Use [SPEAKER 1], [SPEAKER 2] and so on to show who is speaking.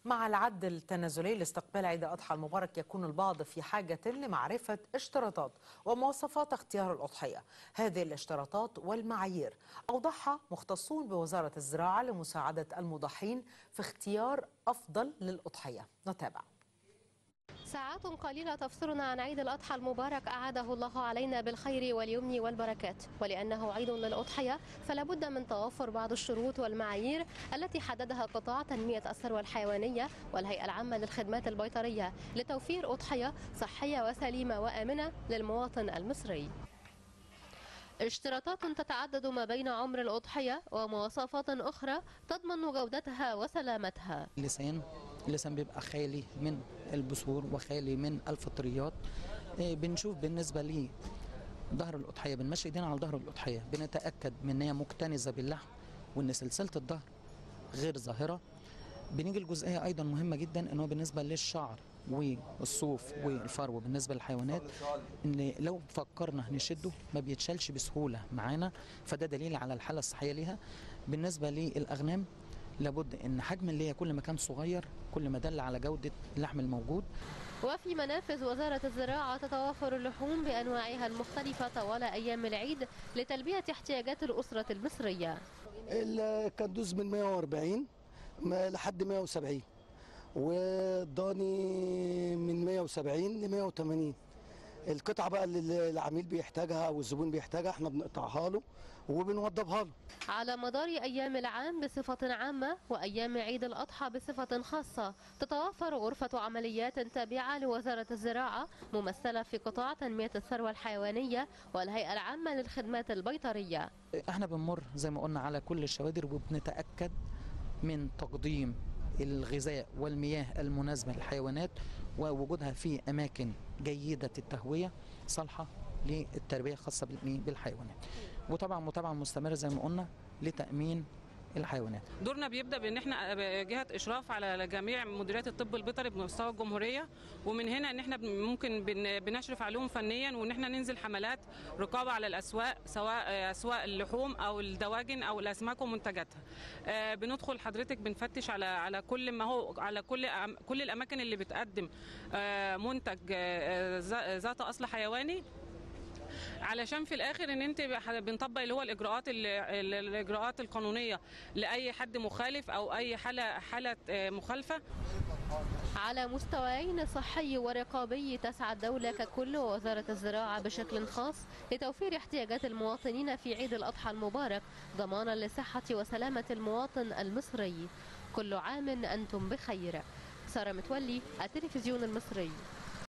[SPEAKER 1] مع العد التنازلي لاستقبال عيد الأضحى المبارك يكون البعض في حاجة لمعرفة اشتراطات ومواصفات اختيار الأضحية هذه الاشتراطات والمعايير أوضحها مختصون بوزارة الزراعة لمساعدة المضحين في اختيار أفضل للأضحية نتابع
[SPEAKER 2] ساعات قليلة تفصلنا عن عيد الأضحى المبارك أعاده الله علينا بالخير واليمن والبركات ولأنه عيد للأضحية فلا بد من توفر بعض الشروط والمعايير التي حددها قطاع تنمية الثروة الحيوانية والهيئة العامة للخدمات البيطرية لتوفير أضحية صحية وسليمة وآمنة للمواطن المصري اشتراطات تتعدد ما بين عمر الأضحية ومواصفات أخرى تضمن جودتها وسلامتها
[SPEAKER 3] اللسان اللسان بيبقى خالي من البثور وخالي من الفطريات إيه، بنشوف بالنسبة لي ظهر الأضحية بنمشي ايدينا على ظهر الأضحية بنتأكد من ان هي مكتنزة باللحم وان سلسلة الظهر غير ظاهرة بنيجي الجزئية أيضا مهمة جدا ان هو بالنسبة للشعر والصوف والفرو بالنسبة للحيوانات ان لو فكرنا نشده ما بيتشالش بسهولة معانا فده دليل على الحالة الصحية ليها بالنسبة للأغنام لابد ان حجم اللي هي كل ما كان صغير كل ما دل على جودة اللحم الموجود
[SPEAKER 2] وفي منافذ وزارة الزراعة تتوافر اللحوم بأنواعها المختلفة طوال أيام العيد لتلبية احتياجات الأسرة المصرية
[SPEAKER 4] الكندوز من 140 ما- لحد 170 والضاني من 170 ل 180 القطعة بقى اللي العميل بيحتاجها أو الزبون بيحتاجها احنا بنقطعها له وبنوضبها له
[SPEAKER 2] على مدار أيام العام بصفة عامة وأيام عيد الأضحى بصفة خاصة تتوفر غرفة عمليات تابعة لوزارة الزراعة ممثلة في قطاع تنمية الثروة الحيوانية والهيئة العامة للخدمات البيطرية
[SPEAKER 3] احنا بنمر زي ما قلنا على كل الشوادر وبنتأكد من تقديم الغذاء والمياه المناسبة للحيوانات ووجودها في أماكن جيدة التهوية صالحة للتربية الخاصة بال- بالحيوانات وطبعا متابعة مستمرة زي ما قلنا لتأمين الحيوانات
[SPEAKER 5] دورنا بيبدا بان احنا جهه اشراف على جميع مديريات الطب البيطري بمستوى الجمهوريه ومن هنا ان احنا بن- ممكن بن- بنشرف عليهم فنيا وان احنا ننزل حملات رقابه على الاسواق سواء آه، اسواق اللحوم او الدواجن او الاسماك ومنتجاتها آه، بندخل حضرتك بنفتش على على كل ما هو على كل أم- كل الاماكن اللي بتقدم آه، منتج آه، ذا- ذات اصل حيواني علشان في الاخر ان انت بح- بنطبق اللي هو الاجراءات ال- ال- الاجراءات القانونيه لاي حد مخالف او اي حاله حاله آه، مخالفه
[SPEAKER 2] على مستويين صحي ورقابي تسعى الدولة ككل ووزارة الزراعة بشكل خاص لتوفير احتياجات المواطنين في عيد الأضحى المبارك ضمانا لصحة وسلامة المواطن المصري كل عام أنتم بخير سارة متولي التلفزيون المصري